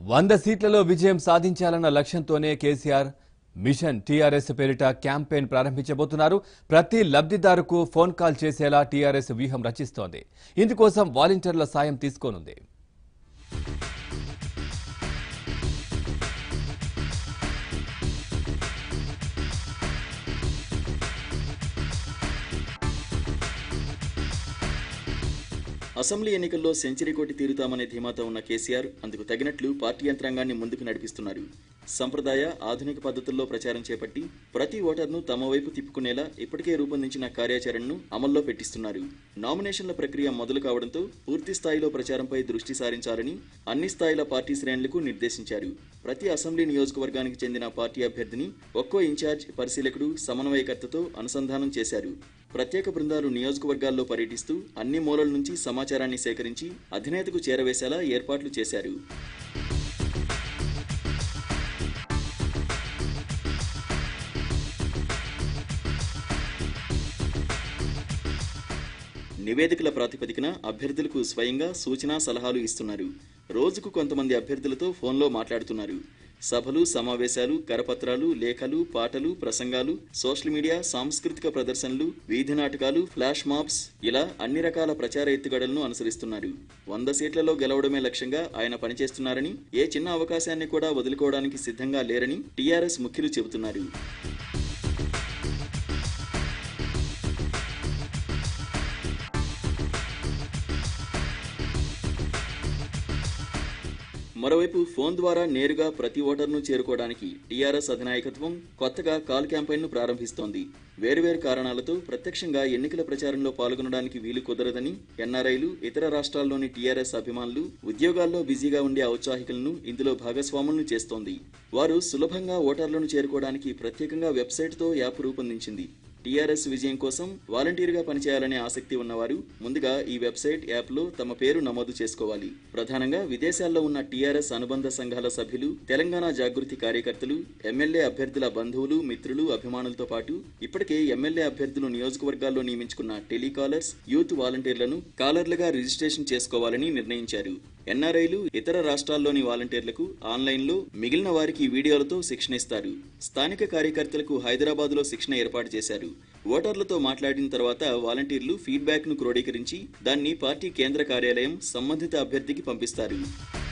వంద సీట్లలో విజయం సాధించాలన్న లక్ష్యంతోనే కేసీఆర్ మిషన్ టీఆర్ఎస్ పేరిట క్యాంపెయిన్ ప్రారంభించబోతున్నారు ప్రతి లబ్ధిదారుకు ఫోన్ కాల్ చేసేలా టీఆర్ఎస్ వ్యూహం రచిస్తోంది ఇందుకోసం వాలంటీర్ల సాయం తీసుకోనుంది అసెంబ్లీ ఎన్నికల్లో సెంచరీ కొట్టి తీరుతామనే ధీమాతో ఉన్న కేసీఆర్ అందుకు తగినట్లు పార్టీ యంత్రాంగాన్ని ముందుకు నడిపిస్తున్నారు సంప్రదాయ ఆధునిక పద్ధతుల్లో ప్రచారం చేపట్టి ప్రతి ఓటర్ను తమ వైపు తిప్పుకునేలా ఇప్పటికే రూపొందించిన కార్యాచరణను అమల్లో పెట్టిస్తున్నారు నామినేషన్ల ప్రక్రియ మొదలు కావడంతో పూర్తి స్థాయిలో ప్రచారంపై దృష్టి సారించాలని అన్ని స్థాయిల పార్టీ శ్రేణులకు నిర్దేశించారు ప్రతి అసెంబ్లీ నియోజకవర్గానికి చెందిన పార్టీ అభ్యర్థిని ఒక్కో ఇన్ఛార్జ్ పరిశీలకుడు సమన్వయకర్తతో అనుసంధానం చేశారు ప్రత్యేక బృందాలు నియోజకవర్గాల్లో పర్యటిస్తూ అన్ని మూలల నుంచి సమాచారాన్ని సేకరించి అధినేతకు చేరవేసేలా ఏర్పాట్లు చేశారు నివేదికల ప్రాతిపదికన అభ్యర్థులకు స్వయంగా సూచనా సలహాలు ఇస్తున్నారు రోజుకు కొంతమంది అభ్యర్థులతో ఫోన్లో మాట్లాడుతున్నారు సభలు సమావేశాలు కరపత్రాలు లేఖలు పాటలు ప్రసంగాలు సోషల్ మీడియా సాంస్కృతిక ప్రదర్శనలు వీధి నాటకాలు ఫ్లాష్ మాబ్స్ ఇలా అన్ని రకాల ప్రచార ఎత్తుగడలను అనుసరిస్తున్నారు వంద సీట్లలో గెలవడమే లక్ష్యంగా ఆయన పనిచేస్తున్నారని ఏ చిన్న అవకాశాన్ని కూడా వదులుకోవడానికి సిద్ధంగా లేరని టీఆర్ఎస్ ముఖ్యులు చెబుతున్నారు మరోవైపు ఫోన్ ద్వారా నేరుగా ప్రతి ఓటర్ను చేరుకోవడానికి టీఆర్ఎస్ అధినాయకత్వం కొత్తగా కాల్ క్యాంపెయిన్ను ప్రారంభిస్తోంది వేర్వేరు కారణాలతో ప్రత్యక్షంగా ఎన్నికల ప్రచారంలో పాల్గొనడానికి వీలు కుదరదని ఎన్ఆర్ఐలు ఇతర రాష్ట్రాల్లోని టీఆర్ఎస్ అభిమానులు ఉద్యోగాల్లో బిజీగా ఉండే ఔత్సాహికులను ఇందులో భాగస్వాములను చేస్తోంది వారు సులభంగా ఓటర్లను చేరుకోవడానికి ప్రత్యేకంగా వెబ్సైట్తో యాప్ రూపొందించింది టీఆర్ఎస్ విజయం కోసం వాలంటీర్గా పనిచేయాలనే ఆసక్తి ఉన్నవారు ముందుగా ఈ వెబ్సైట్ యాప్లో తమ పేరు నమోదు చేసుకోవాలి ప్రధానంగా విదేశాల్లో ఉన్న టీఆర్ఎస్ అనుబంధ సంఘాల సభ్యులు తెలంగాణ జాగృతి కార్యకర్తలు ఎమ్మెల్యే అభ్యర్థుల బంధువులు మిత్రులు అభిమానులతో పాటు ఇప్పటికే ఎమ్మెల్యే అభ్యర్థులు నియోజకవర్గాల్లో నియమించుకున్న టెలికాలర్స్ యూత్ వాలంటీర్లను కాలర్లుగా రిజిస్ట్రేషన్ చేసుకోవాలని నిర్ణయించారు ఎన్ఆర్ఐలు ఇతర రాష్ట్రాల్లోని వాలంటీర్లకు ఆన్లైన్లో మిగిలిన వారికి వీడియోలతో శిక్షణ ఇస్తారు స్థానిక కార్యకర్తలకు హైదరాబాద్లో శిక్షణ ఏర్పాటు చేశారు ఓటర్లతో మాట్లాడిన తర్వాత వాలంటీర్లు ఫీడ్బ్యాక్ను క్రోడీకరించి దాన్ని పార్టీ కేంద్ర కార్యాలయం సంబంధిత అభ్యర్థికి పంపిస్తారు